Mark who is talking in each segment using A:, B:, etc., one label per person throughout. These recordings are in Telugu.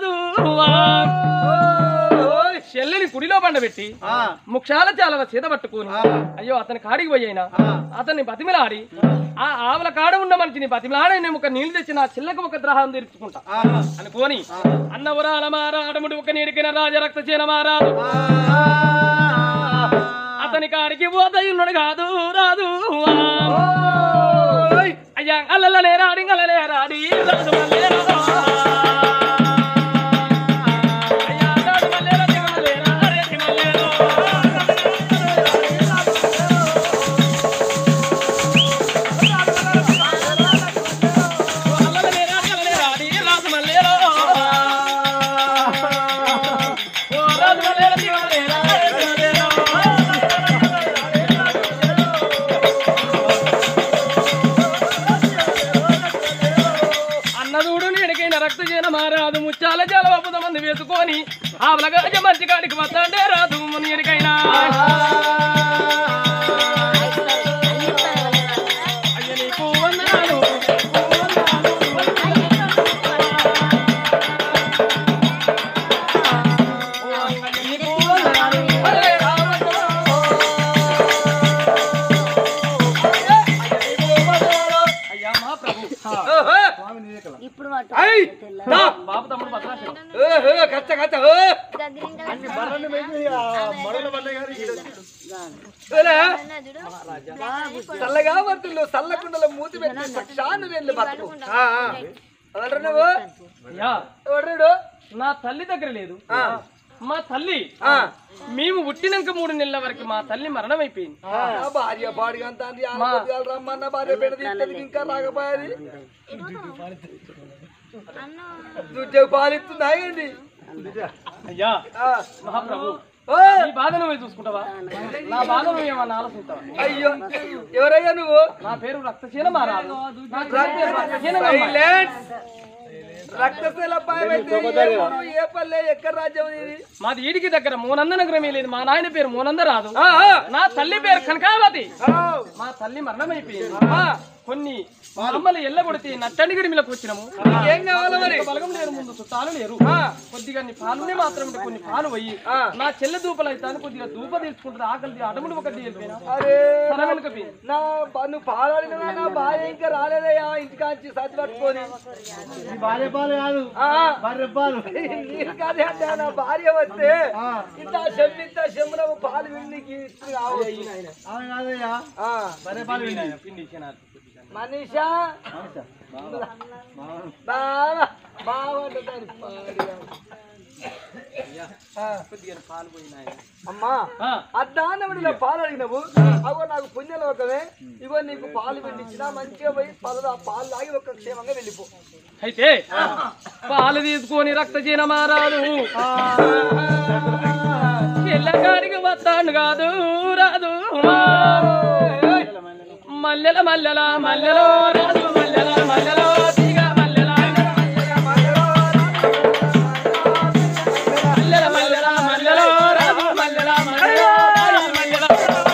A: రాదు చెల్లిని కుడిలో పండబెట్టి ముక్షాల చాలవ చేత పట్టుకుని అయ్యో అతని కాడికి పోయినా అతన్ని బతిమిలాడి ఆ ఆవుల కాడ ఉన్న మనిషిని బతిమిలాడి నేను ఒక నీళ్లు తెచ్చి నా చెల్లకు ఒక ద్రహం తీర్చుకుంటా అనుకోని అన్నవరాల మారాడముడు ఒక నీడికిన రాజరక్త చేన మారాదు అతని కాడికి పోతయున్నాడు కాదు రాదు అయ్యా అల్లలనే రాడి అల్లలే రాడి రాదు మల్లె రాదు. అయ్యా రాదు మల్లె రాది మల్లె రాది మల్లె రాదు. అల్లలనే రాడి అల్లలే రాడి రాదు మల్లె రాదు. ఓ రాదు మల్లె రాది మల్లె రాది మల్లె రాదు. అన్నదూడు నీడికైన రక్త చేన మారాదు ముచ్చాల జల వప్పుద మంది వేసుకొని ఆవలగా మంచి కాడికి వస్తాడే రాదు నీడికైనా అయ్య నీకు వందనాలు. ఓ అయ్య నీకు వందనాలు. హరే రామచంద్ర. అయ్యా మా ప్రభు
B: ఇప్పుడు పట్టు.
C: ఐ! దా!
A: బాబు తమ్ముడు భద్రాచలం
C: ఏ, ఏ, కచ్చ కచ్చ ఏ! ఏలే, చల్లగా వర్తులు చల్లకుండలో మూతి పెట్టి సాక్షాన్ని వెళ్ళి బతుకు ఆ, ఆ. ఎవరు నువ్వు
A: అయ్యా
C: ఎవడు
A: నా తల్లి దగ్గర లేదు
C: ఆ.
A: మా తల్లి
C: ఆ.
A: మేము పుట్టినాక మూడు నెలల వరకు మా తల్లి మరణం అయిపోయింది
C: ఆ భార్య పాడిగా అంత అంది ఆడపొద్దుగాలు రమ్మన్న భార్య పెడ తీస్తుంది ఇంకా రాకపోయాది నువ్వు పాలిస్తుందా ఏంటి
A: అయ్యా
C: ఆ.
A: మహాప్రభు
C: ఓ!
A: ఈ బాధ నువ్వే చూసుకుంటావా నా బాధ నువ్వేమన్నా ఆలోచిస్తావా
C: అయ్యో ఎవరయ్యా నువ్వు
A: నా పేరు రక్తశీల మారాదు నా పేరు రక్తశీల గమ్మ.
C: సైలెన్స్ రక్తశీల అబ్బాయి అయితే ఏ ఊరు, ఏ పల్లె ఎక్కడ రాజ్యం ఇది
A: మాది ఈడికి దగ్గర మూనంద నగరం లేదు మా నాయన పేరు మూనంద రాదు
C: ఆ, ఆ.
A: నా తల్లి పేరు కనకావతి
C: ఆ.
A: మా తల్లి మరణం అయిపోయింది
C: ఆ.
A: కొన్ని అమ్మలు ఎల్లగొడితే నట్టండి మిలకు వచ్చినాము
C: ఏం కావాలి మరి
A: బలగం లేరు ముందు చుట్టాలు లేరు
C: ఆ.
A: కొద్దిగా నీ పాలునే మాత్రం ఉంటే కొన్ని పాలు పోయి
C: ఆ.
A: నా చెల్లె దూపలు అయితే కొద్దిగా దూప తీసుకుంటుంది ఆకలి అడముడు ఒకటి వెళ్ళిపోయినా
C: అరే
A: సరే వెనుక పోయింది.
C: నా బ- నువ్వు పాలాడిన నా భార్య ఇంకా రాలేదయ్యా ఇంటికాంచి సతి పట్టుకొని
D: భార్య పాలు కాదు
C: ఆ.
D: భార్య పాలు
C: నీరు కాదే అంటే నా భార్య వస్తే ఇంత చెమ్మింత చెమ్మునవు పాలు విన్నికి ఇస్తుంది కావచ్చు.
D: ఆమె కాదయ్యా
C: ఆ.
D: భార్య పాలు విన్నాయి
A: పిండి ఇచ్చినారు.
C: మనీషా బాగా బాగుంటుంది దాని పాడిగా. ఆ.
A: కొద్దిగా పాలు పోయినాయి
C: అమ్మా
A: ఆ.
C: అద్దాన్నముడిలో పాలు అడిగినవు అగో నాకు పుణ్యలోకమే ఇగో నీకు పాలు వెళ్ళించిన మంచిగా పోయి పాలు ఆ పాలు తాగి ఒక క్షేమంగా వెళ్ళిపో
A: అయితే పాలు తీసుకొని రక్త చీన మారాదు చెల్లగాడికి వస్తాను కాదు రాదు మల్లెల మల్లెల మల్లెలో రాదు మల్లెల మల్లెలో తీగ మల్లెల మల్లెల మల్లెల మల్లెలో రాదు మల్లెల మల్లెలో రాదు మల్లెల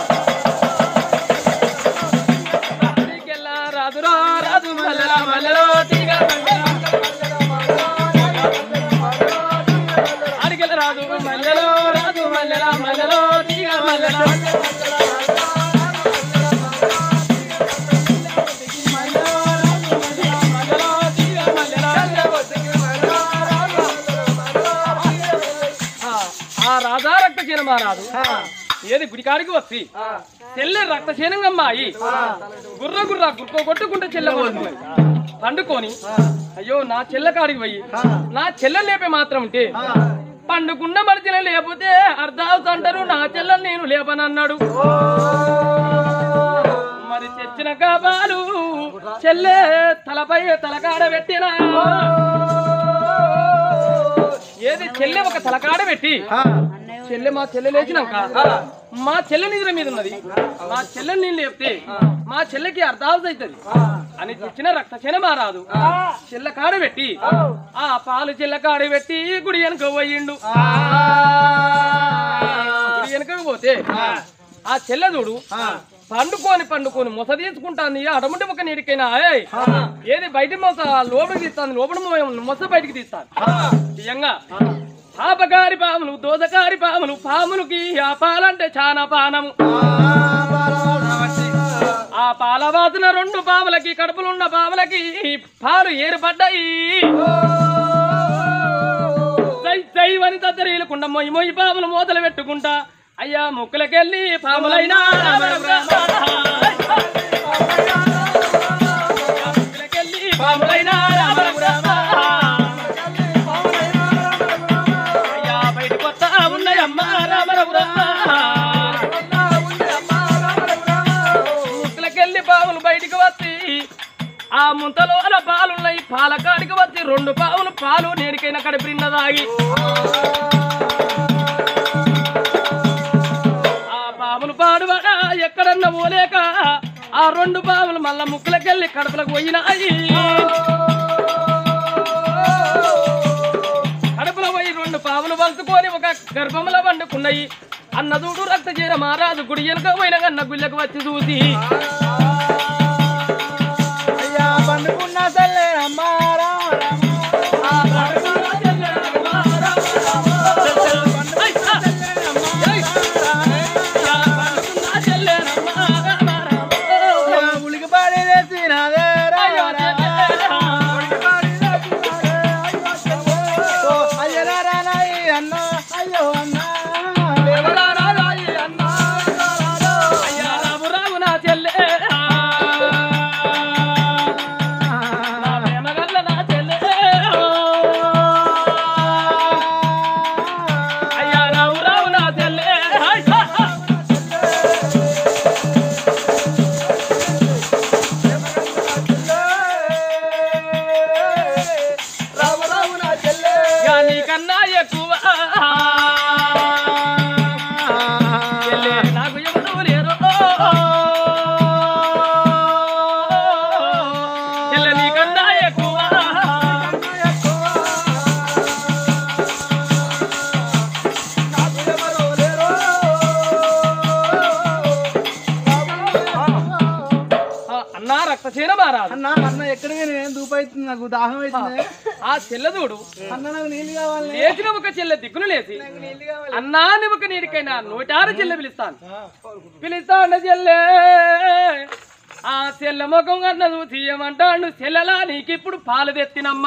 A: తీగెల్ల రాదురా రాదు మల్లెల మల్లెలో తీగ మల్లెల అడిగల రాదు మల్లెలో రాదు మల్లెల మల్లెలో తీగ మల్లెల మల్లెలో తీగ మల్లెల ఆ, ఆ రాధా రక్త రాదు ఏది గుడికాడికి వచ్చి చెల్లె రక్త అమ్మాయి గుర్ర గుర్ర గుర్ర కొట్టుకుంటే చెల్లె పోతుంది పండుకొని అయ్యో నా చెల్లె కాడికి పోయి నా చెల్లె లేపే మాత్రం ఉంటే పండుకున్న మనిషిని లేకపోతే అర్ధావత అంటారు నా చెల్లెని నేను లేపనన్నాడు మరి తెచ్చిన కాపాలు చెల్లె తలపై తలకాడ పెట్టినా ఏది చెల్లె ఒక తలకాడ పెట్టి చెల్లె మా చెల్లె లేచినాక మా చెల్లె నిద్ర మీద ఉన్నది మా చెల్లెని నేను లేపితే మా చెల్లెకి అర్ధావత అవుతుంది అని తెచ్చిన రక్త చెన మారాదు చెల్ల కాడ పెట్టి ఆ పాలు చెల్ల కాడ పెట్టి గుడి వెనక పోయిండు గుడి వెనక పోతే ఆ చెల్లెదుడు పండుకొని పండుకొని మొస తీసుకుంటాను అడముంటి ఒక నీటికైనా ఏయ్, ఏది బయట మొస లోపలికి తీస్తాను లోపల మొస బయటికి తీస్తాను తీయంగా పాపకారి పాములు దోదకారి పాములు పాములకి ఆ పాలంటే చాలా పానము ఆ పాల వాసన రెండు పాములకి కడుపులున్న పాములకి పాలు ఏర్పడ్డాయి జై జై వని తద్దరీలకుండా మొయ్యి మొయ్యి పాములు మూతలు పెట్టుకుంటా అయ్యా ముక్కులకెళ్ళి పాములైనా ముక్కులకెళ్ళి పాములైనా అయ్యా బయట కొత్త ఉన్నాయమ్మ రామరవురా ముక్కులకెళ్ళి పాములు బయటికి వచ్చి ఆ ముంతలో అలా పాలున్నాయి పాల కాడికి వచ్చి రెండు పాములు పాలు నేడికైనా కడిపిన్న దాగి ఆ పాములు పాడుబడా ఎక్కడన్నా పోలేక ఆ రెండు పాములు మళ్ళా ముక్కులకెళ్ళి కడుపులకు పోయినాయి కడుపులో పోయి రెండు పాములు పంచుకొని ఒక గర్భముల వండుకున్నాయి అన్నదూడు రక్త చీర మారాదు గుడి వెనుక పోయిన కన్న గుళ్ళకు వచ్చి చూసి
D: అయ్యా పండుకున్న తల్లే అమ్మ రామ రామ. అయ్యా ఉలికి పాడి తెచ్చినాదే రామ రామ. ఓ అయ్యరా రానాయి అన్న అయ్యో అన్న
A: కన్నా ఎక్కువ చెల్లె నాకు ఎవరు లేరు చెల్లె నీకన్నా ఎక్కువ ఆ, అన్నా రక్తసేన మారాదు
D: అన్న అన్న ఎక్కడికి నేను దూపైతుంది నాకు దాహం అవుతుంది
A: ఆ చెల్లెదూడు
D: అన్న నాకు నీళ్ళు కావాలి
A: లేచిన ఒక చెల్లె దిక్కును లేచి
D: నీళ్ళు కావాలి
A: అన్నాని ఒక నీడికైనా నూటారు చెల్లె పిలుస్తాను పిలుస్తాను చెల్లె ఆ చెల్లె ముఖం కన్న చూసి ఏమంటాడు చెల్లెలా నీకిప్పుడు పాలు తెత్తినమ్మ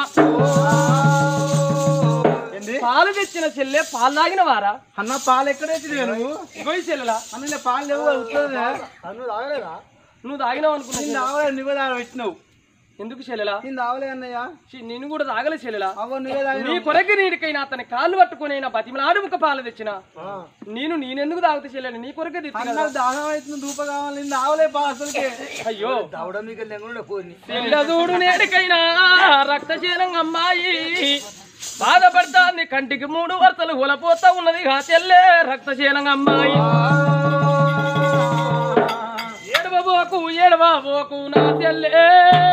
D: ఏంది
A: పాలు తెచ్చిన చెల్లె పాలు తాగిన వారా
D: అన్న పాలు ఎక్కడ తెచ్చినావు నువ్వు
A: ఇగోయి చెల్లెలా
D: అన్న ఇలా పాలు లేవు అవుతుందా
C: నువ్వు తాగలేదా
A: నువ్వు తాగినావు అనుకున్నా
D: నేను
A: చెల్లె.
D: తాగలే నువ్వే తాగ పెట్టినావు
A: ఎందుకు చెల్లెలా
D: నేను తాగలే అన్నయ్య
A: ఛీ, నేను కూడా తాగలే చెల్లెలా
D: అవ్వ నువ్వే
A: నీ
D: తాగినావు
A: కొరకు నీడికైనా అతని కాళ్ళు పట్టుకుని అయినా బతిమలాడు ముక్క పాలు తెచ్చిన నేను నేనెందుకు తాగుతా చెల్లెని నీ కొరకే తెచ్చిన
D: అన్న దాహం అవుతుంది దూప కావాలి నేను తాగలే పా అసలుకే
A: అయ్యో
C: దవడ మీకు లెంగుండే పోని
A: తెల్లదూడు నేడికైనా రక్తశీలం అమ్మాయి బాధపడతాంది కంటికి మూడు వరుసలు హులపోతా ఉన్నది గా చెల్లే రక్తశీలం అమ్మాయి ఏడవబోకు ఏడవబోకు నా చెల్లే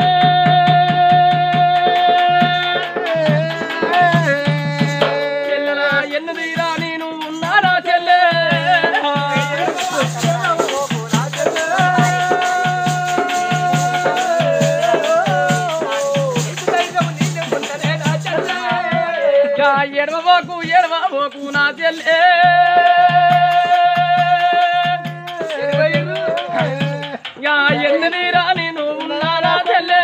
A: చెల్లెలా ఎన్నదిరా నేను ఉన్నారా చెల్లే యా ఎడవబోకు ఎడవబోకు నా చెల్లే యా ఎన్నదిరా నేను ఉన్నారా చెల్లే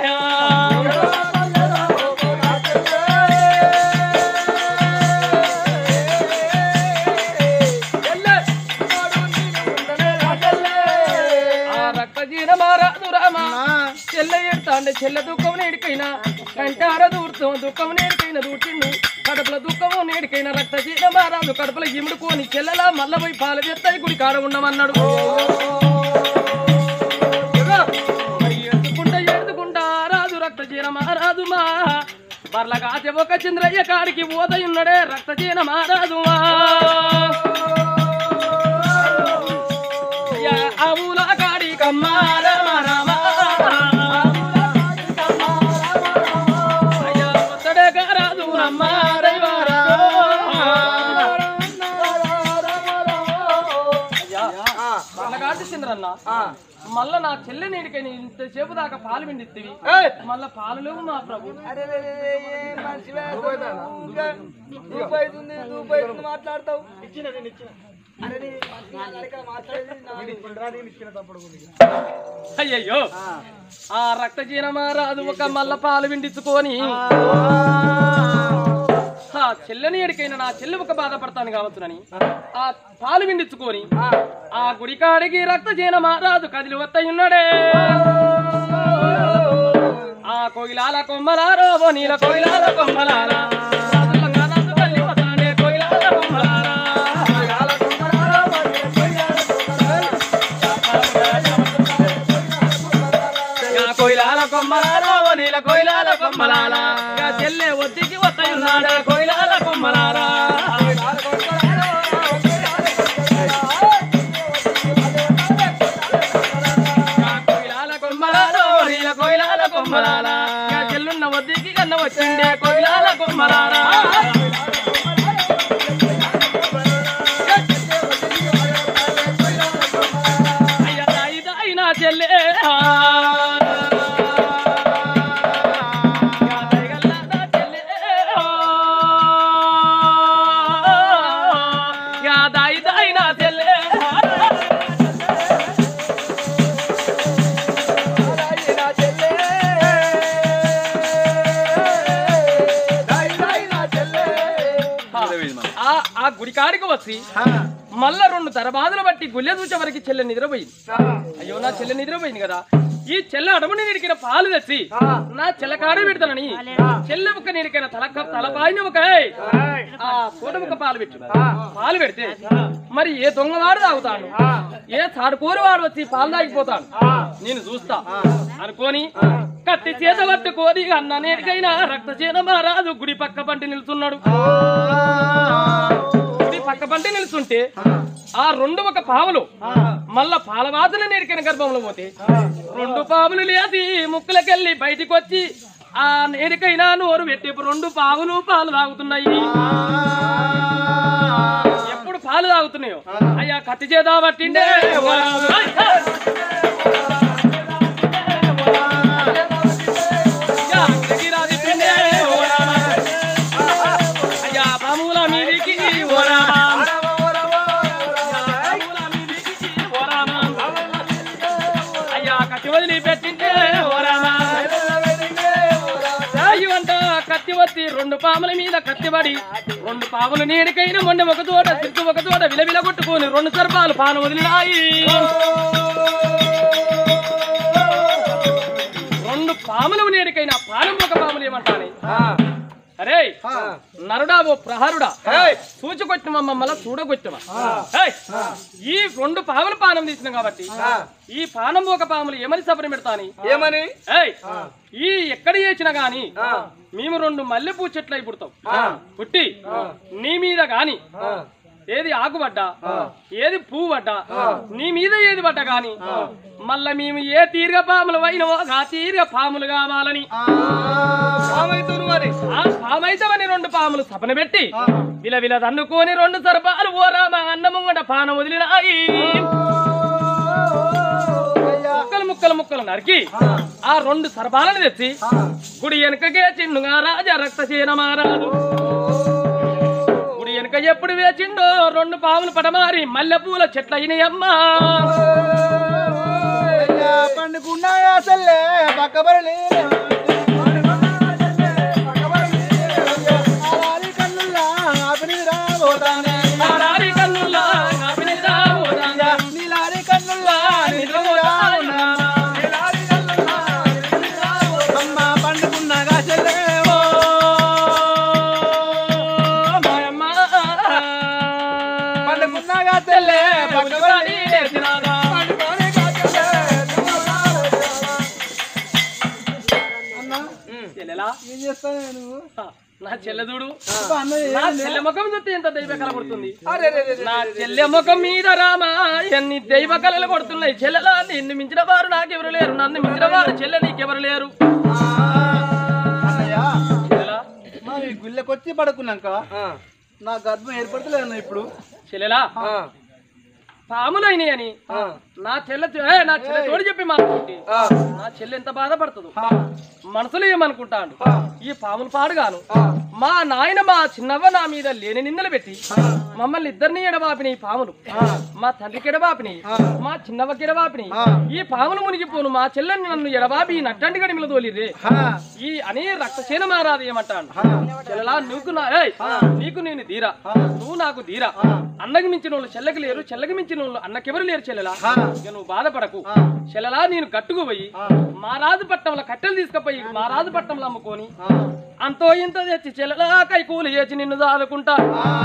A: ఆ రక్తజీన మారాదు రామా చెల్ల ఎడతాండే చెల్ల దుఃఖం నేడికైనా కంటార దూర్తం దుఃఖం నేడికైనా దూర్చిండు కడుపుల దుఃఖం నేడికైనా రక్తజీన మారాదు కడుపుల ఇముడుకోని చెల్లెలా మల్ల పోయి పాలు తెస్తాయి గుడి కాడ ఉండమన్నాడు మరి ఎత్తుకుంటా ఎత్తుకుంటా రాదు రక్తజీన మారాదు మా బర్లగా ఒక చంద్రయ్య కాడికి పోతయున్నడే రక్తజీన మారాదు మా యా ఆవుల కాడి కమ్మా రామ రామ అయ్యా ఒత్తడే గారాదు రమ్మ రైవారా అయ్యా వాళ్ళ కాటి చంద్ర కాదన్నా మళ్ళా నా చెల్లె నీడికని ఇంతసేపు దాకా పాలు పిండిత్తివి
C: ఏయ్!
A: మళ్ళా పాలు లేవు మా ప్రభు
C: అరే రే రే రే, ఏం మనిషివే అసలు? ఇంకా రూపాయి ఉంది, రూపాయి ఉంది మాట్లాడతావు అరే నీ మనిషి నా దగ్గర మాట్లాడేది నా-
A: అయ్యయ్యో ఆ రక్తజీనమా రాదు ఒక మల్ల పాలు పిండించుకొని ఆ చెల్లెని ఎడికైనా నా చెల్లె ఒక బాధపడతాను కావచ్చునని ఆ పాలు పిండించుకొని ఆ గుడికాడికి రక్తజీనమా రాదు కదిలి వత్తయున్నాడే ఆ కోయిలాల కొమ్మలారో ఓ నీల కోయిలాల కొమ్మలారా రాజులంగా నాదు తల్లి వతాడే కోయిలాల కొమ్మలారా. యా కోయిలాల కొమ్మలారా ఓ నీల కోయిలాల కొమ్మలారా యా చెల్లె ఒత్తికి వత్తయున్నాడా కోయిలాల కొమ్మలారా యా కోయిలాల కొమ్మలారా ఓ నీల కోయిలాల కొమ్మలారా యా చెల్లున్న ఒత్తికి కన్న వచ్చిండే కోయిలాల కొమ్మలారా అయ్యా దాయి దాయి నా చెల్లె ఆ. యా దయగల్ల నా చెల్లె ఆ. యా దాయి దాయి నా చెల్లె
C: రాయి నా చెల్లె. రాయి రాయి నా చెల్లె.
A: ఆ ఆ గుడికాడికి వచ్చి మళ్ళా రెండు తరబాదులు బట్టి గుళ్ళె చూచే వరకు చెల్లె నిద్రపోయింది అయ్యో నా చెల్లె నిద్రపోయింది కదా ఈ చెల్లె అడవుని నిడికిన పాలు తెచ్చి నా చెల్ల కాడ పెడతానని చెల్లె ఒక నిడికిన తల తలపాయిన ఒక ఆ పూట ఒక పాలు పెట్టు పాలు పెడితే మరి ఏ దొంగవాడు తాగుతాడు ఏ చాడుకోరు వాడు వచ్చి పాలు తాగిపోతాడు నేను చూస్తా అనుకోని కత్తి చేత పట్టుకోని అన్న నేటికైనా రక్త చేన మహారాజు గుడి పక్క పంటి నిలుచున్నాడు గుడి పక్క పంటి నిలుచుంటే ఆ రెండు ఒక పావులు మళ్ళా పాలవాతులు నేడికిన గర్భంలో పోతే రెండు పావులు లేది ముక్కులకెళ్ళి బయటికి వచ్చి ఆ నేడికైనా నోరు పెట్టి రెండు పావులు పాలు తాగుతున్నాయి ఎప్పుడు పాలు తాగుతున్నాయో అయ్యా కత్తి చేదా పట్టిండే అయ్యా, గిరిరాజు పిండే ఓ రామ. అయ్యా పాముల మీదికి ఓ రామ. పాముల మీదికి ఓ రామ. అయ్యా కత్తి వదిలి పెట్టింటే ఓ రామ. అయ్యంట కత్తి వచ్చి రెండు పాముల మీద కత్తిపడి రెండు పాములు నీడికైన మొండె ఒక తోట సిగ్గు ఒక తోట విలవిల కొట్టుకొని రెండు సర్పాలు పాలు వదిలినాయి రెండు పాములు నీడికైన పాలం ఒక పాములు ఏమంటాని అరే నరుడా ఓ ప్రహరుడా సూచుకొచ్చిన మమ్మల్ని చూడగొచ్చమా ఏయ్! ఈ రెండు పాముల పానం తీసినాం కాబట్టి ఈ పానం ఒక పాములు ఏమని సపరి పెడతాని
C: ఏమని
A: ఏయ్ ఈ ఎక్కడ చేసినా గాని మేము రెండు మల్లెపూ చెట్లు అయి పుడతాం పుట్టి నీ మీద గాని ఏది ఆకు పడ్డా ఏది పువ్వు పడ్డా నీ మీద ఏది పడ్డా గాని మళ్ళా మేము ఏ తీర్గ పాములు అయినవో ఆ తీర్గ పాములు కావాలని
C: పామైతురు మరి
A: ఆ పామైతమని రెండు పాములు సపన పెట్టి విల విల దన్నుకొని రెండు సర్పాలు ఓరామా అన్నముంగట పానం వదిలినాయి ముక్కలు ముక్కలు ముక్కలు నరికి ఆ రెండు సర్పాలను తెచ్చి గుడి వెనుకకే చిన్నుగా రాజా రక్తసేన మారాదు గుడి వెనుక ఎప్పుడు వేచిండో రెండు పాములు పడమారి మల్లెపూల చెట్ల అయినయమ్మా
D: పండుకున్నాయా సల్లే పక్కబరలే కన్నుల్లా ఆపిని రాబోతానే
A: ఆరారి కన్నుల్లా ఆపినిదా ఓదానా.
D: నీలారి కన్నుల్లా నిద్రపోతా ఉన్నా అమ్మ పండుకున్నాగా చెల్లే
A: ఓ మాయమ్మ.
D: పండుకున్నాగా చెల్లే
A: ఉలిపాడి నేర్చినాదా. చెల్లెలా
D: ఏం చేస్తావు నువ్వు
A: నా చెల్లె చూడు
D: అన్న
A: నా చెల్లె ముఖం చూస్తే ఎంత దైవ కళ కొడుతుంది
C: అరే రే రే రే.
A: నా చెల్లె ముఖం మీద రామా ఎన్ని దైవ కళలు కొడుతున్నాయి చెల్లెలా నిన్ను మించిన వారు నాకెవరు లేరు నన్ను మించిన వారు చెల్లె నీకెవరు లేరు
D: అన్నయ్య
A: చెల్లెలా
D: మా ఈ గుళ్ళకొచ్చి పడుకున్నాక
C: ఆ,
D: నా గర్భం ఏర్పడతలేదు అన్న ఇప్పుడు
A: చెల్లెలా
C: ఆ.
A: పాములైనవి అని నా చెల్లె ఏ, నా చెల్లె తోడు చెప్పి మాట్లాడి నా చెల్లె ఎంత బాధపడుతుందో మనసులో ఏమనుకుంటాడు ఈ పాములు పాడుగాను మా నాయన మా చిన్నవ్వ నా మీద లేని నిందలు పెట్టి మమ్మల్ని ఇద్దరిని ఎడబాపిని ఈ పాములు మా తండ్రికి ఎడబాపిని మా చిన్నవ్వకి ఎడబాపిని ఈ పాములు మునిగిపోను మా చెల్లెని నన్ను ఎడబాపి ఈ నట్టంటి గడిమిల తోలిరే ఈ అని రక్తసేన మారాది ఏమంటాను చెల్లెలా నీకు నా ఏయ్, నీకు నేను తీరా నువ్వు నాకు తీరా అన్నకి మించిన వాళ్ళు చెల్లకి లేరు చెల్లకి మించిన వాళ్ళు అన్నకెవరు లేరు చెల్లెలా ఇక నువ్వు బాధపడకు చెల్లెలా నేను గట్టుకు పోయి మా రాజు పట్టంలో కట్టెలు తీసుకుపోయి మా రాజు పట్టంలో అమ్ముకొని అంతో ఇంత తెచ్చి చెల్లెలా కైకూలు చేసి నిన్ను దాదుకుంటా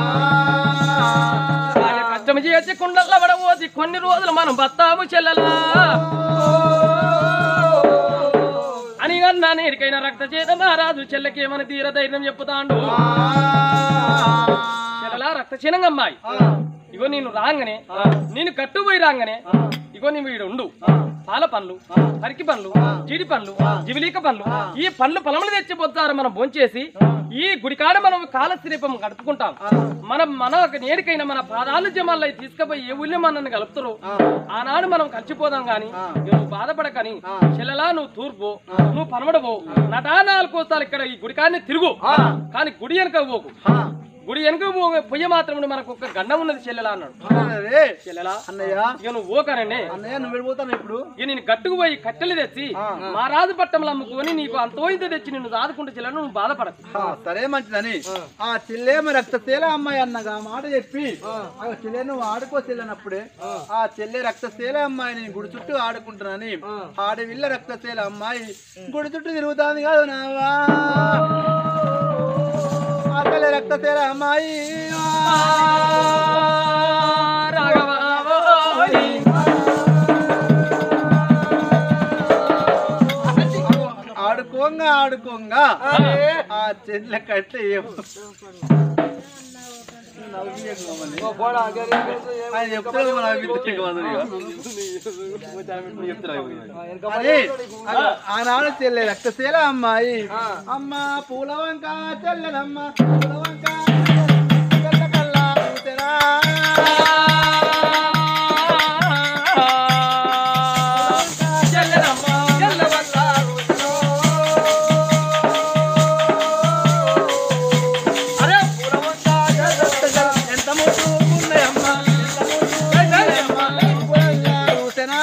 A: ఆయన కష్టం చేసి కుండల్లో పడబోసి కొన్ని రోజులు మనం బతాము చెల్లెలా అని అన్నా నేరికైనా రక్త చేత మహారాజు చెల్లెకి ఏమని తీర ధైర్యం చెప్పుతాండు చెల్లెలా రక్త చినంగమ్మాయి ఇగో నేను రాగానే నేను కట్టుపోయి రాగానే ఇగో నీవు ఈడు ఉండు పాల పండ్లు అరికి పండ్లు జీడి పండ్లు జివిలీక పండ్లు ఈ పండ్లు పొలములు తెచ్చిపోతారు మనం భోంచేసి ఈ గుడికాడ మనం కాలశ్రీపం గడుపుకుంటాం మనం మన నేడికైనా మన పాదాలు జమాల్లో తీసుకుపోయి ఏ ఊళ్ళో మనల్ని కలుపుతారు ఆనాడు మనం కలిసిపోదాం గాని ఇక నువ్వు బాధపడకని చెల్లెలా నువ్వు తూర్పు నువ్వు పనమడబో నటానాలు కోస్తాలు ఇక్కడ ఈ గుడికాడిని తిరుగు కానీ గుడి వెనక పోకు గుడి వెనక పో- పొయ్యి మాత్రం మనకు ఒక గండం ఉన్నది చెల్లెలా అన్నాడు
D: అరే,
A: చెల్లెలా
D: అన్నయ్య
A: ఇక నువ్వు ఓకనండి
D: అన్నయ్య నువ్వు వెళ్ళిపోతాను ఇప్పుడు
A: ఇక నేను గట్టుకు పోయి కట్టెలు తెచ్చి మా రాజు పట్టంలో అమ్ముకొని నీకు అంతో ఇంత తెచ్చి నిన్ను దాదుకుంటే చెల్లెలు నువ్వు బాధపడకు
D: ఆ, సరే మంచిదని ఆ చెల్లెమ రక్తశీల అమ్మాయి అన్నగా మాట చెప్పి ఆ చెల్లె నువ్వు ఆడుకో చెల్లెనప్పుడే ఆ చెల్లె రక్తశీల అమ్మాయిని గుడి చుట్టూ ఆడుకుంటున్నాని ఆడవిల్ల రక్తశీల అమ్మాయి గుడి చుట్టూ తిరుగుతాంది కాదు నావా ఆ చెల్లె రక్తశీల అమ్మాయి ఆడుకోంగా ఆడుకోంగా ఆ చెల్లె కట్టే ఆయన చెప్తాడు మన అభివృద్ధి అదే ఆనాడు చెల్లె రక్తశీల అమ్మాయి అమ్మ పూల వంక చెల్లెలమ్మ పూల వంక చెల్ల కల్లా కూతురా. ఎంత ముద్దు ఉన్నాయమ్మ, ఎంత ముద్దు ఉన్నాయమ్మ, పూల వంక కూతురా.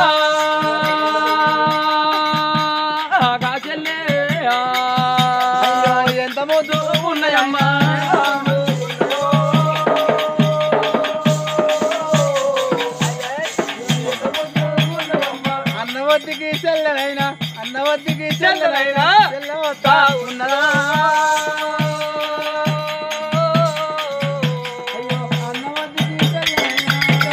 D: అయ్యో, ఎంత ముద్దు ఉన్నాయమ్మ అన్నవద్దికి చెల్లెనైనా అన్నవద్దికి చెల్లెనైనా చెల్లవత్తా ఉన్నదా అయ్యో, అన్నవద్దికి చెల్లెనైనా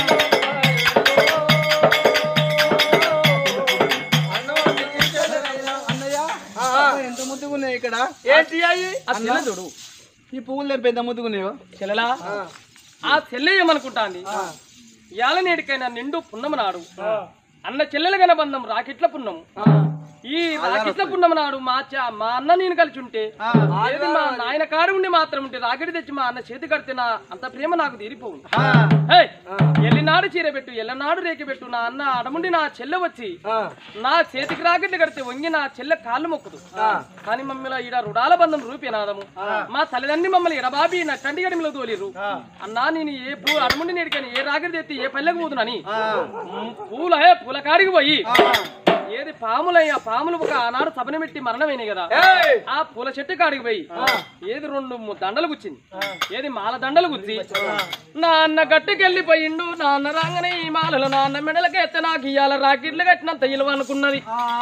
D: అన్నవద్దికి చెల్లెనైనా అన్నయ్య ఎంత ముద్దుగున్నాయి ఇక్కడ
C: ఏంటి అయ్యి
A: ఆ చెల్లె చూడు
D: ఈ పువ్వులు తెంపి ఎంత ముద్దుగున్నాయో
A: చెల్లెలా ఆ చెల్లె ఏమనుకుంటాంది ఇయాల నేటికైనా నిండు పున్నమ నాడు అన్న చెల్లెల గనబంధం రాకెట్ల పున్నము ఈ రాకెట్ల పున్నమ నాడు మా చ- మా అన్న నేను కలిసి ఉంటే ఏది మా నాయన కాడు ఉండి మాత్రం ఉంటే రాకెట్ తెచ్చి మా అన్న చేతి కడితే నా అంత ప్రేమ నాకు తీరిపోవు ఏయ్, ఎల్లినాడు చీర పెట్టు ఎల్లనాడు రేకి పెట్టు నా అన్న అడముండి నా చెల్లె వచ్చి నా చేతికి రాకెట్లు కడితే వంగి నా చెల్లె కాళ్ళు మొక్కుదు కానీ మమ్మల్ని ఈడ రుడాల బంధం రూపేనాదము మా తల్లిదండ్రి మమ్మల్ని ఎడబాబి నా తండ్రి గడిమిలో తోలిరు అన్నా నేను ఏ పూ అడముండి నేడికని ఏ రాకెట్ తెత్తి ఏ పల్లెకు పోతునని పూల ఏ పూల కాడికి పోయి ఏది పాములయ్యా పాములు ఒక ఆనాడు సభను పెట్టి మరణమైనాయి కదా ఆ పూల చెట్టు కాడికి పోయి ఏది రెండు ము- దండలు గుచ్చింది ఏది మాల దండలు గుచ్చి నాన్న గట్టుకెళ్ళిపోయిండు నాన్న రాగానే ఈ మాలలు నాన్న మెడలకి ఎత్తే నాకు ఇయ్యాల రాకెట్లు కట్టినంత ఇలువ అనుకున్నది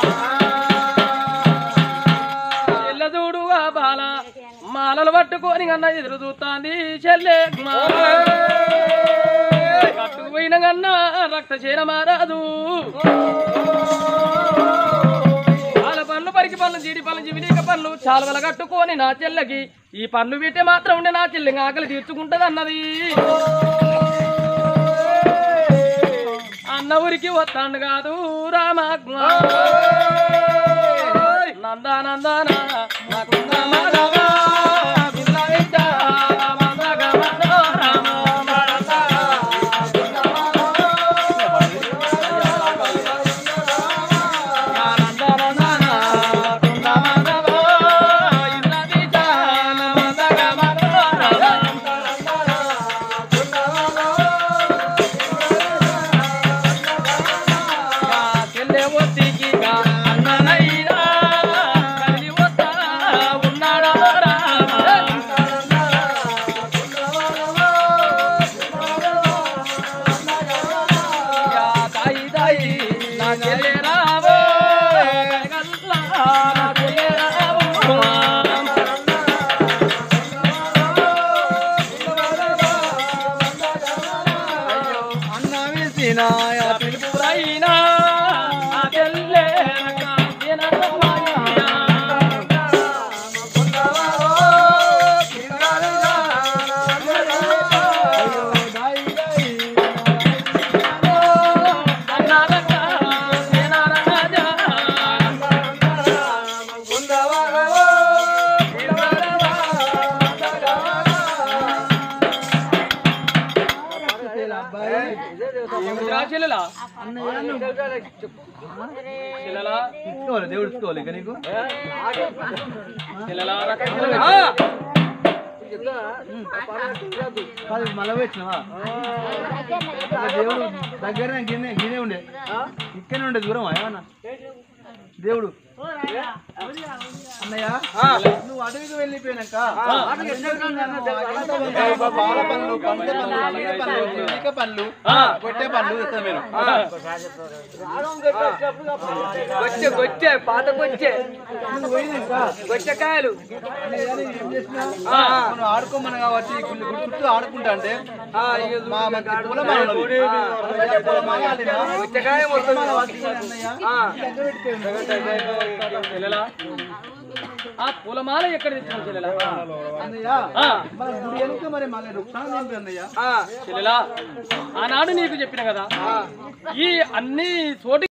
A: చెల్లెదూడు ఆ బాల మాలలు పట్టుకొని అన్న ఎదురు చూస్తాంది చెల్లె కట్టుకుపోయిన కన్నా రక్త చేరమారాదు పాల పళ్ళు పరికి పళ్ళు జీడి పళ్ళు జివిలీక పళ్ళు చాలువల కట్టుకొని నా చెల్లెకి ఈ పళ్ళు పెట్టే మాత్రం ఉండే నా చెల్లి ఆకలి తీర్చుకుంటది అన్నది అన్న ఊరికి వస్తాండు కాదు రామాత్మ నందా నందానా నాకుందా మాధవా, బిల్లా విద్యా, మందగ మనోరమ, మడత, బిల్లా మాధవా,
D: అయినా
A: పిలుపురైనా ఆ తెల్లే రక్తసేనమ్మాయి. అన్నా రక్తసేన రాజా. ఏమిటిరా చెల్లెలా చెల్లెలా
D: ఇచ్చుకోవాలి దేవుడు ఇచ్చుకోవాలి ఇక నీకు
A: చెల్లెలా రక్తసేన
D: కాదు మళ్ళీ వచ్చినావా దేవుడు దగ్గరనే గిన్నె గిన్నె ఉండే ఇక్కడనే ఉండే దూరం ఏమన్నా దేవుడు అన్నయ్య నువ్వు అడవికి వెళ్ళిపోయినాక పాల పనులు పంట పనులు చీడ పనులు చిలిక పనులు కొట్టే పనులు ఇస్తాం మీరు
C: గొచ్చె గొచ్చె పాత గొచ్చె
D: నువ్వు పోయినాక
C: గొచ్చెకాయలు
D: అన్నయ్య నేను ఏం చేసినా మనం ఆడుకోమని కాబట్టి ఈ గుడి గుడి చుట్టూ ఆడుకుంటా అంటే మా మంచి పూలమాల ఉన్నది. అన్నయ్య పూలమాల అల్లినా.
C: గొచ్చెకాయ మొత్తం
D: పూలమాల పట్టుకొని అన్నయ్య దగ్గర పెట్టుకోండి.
A: చెల్లెలా ఆ పూలమాల ఎక్కడ తెచ్చావు చెల్లెలా
D: అన్నయ్య
A: ఆ.
D: మన గుడి వెనుక మరి మళ్ళీ రుక్షానం ఏంటి అన్నయ్య
A: చెల్లెలా ఆనాడు నీకు చెప్పిన కదా ఈ అన్ని చోటు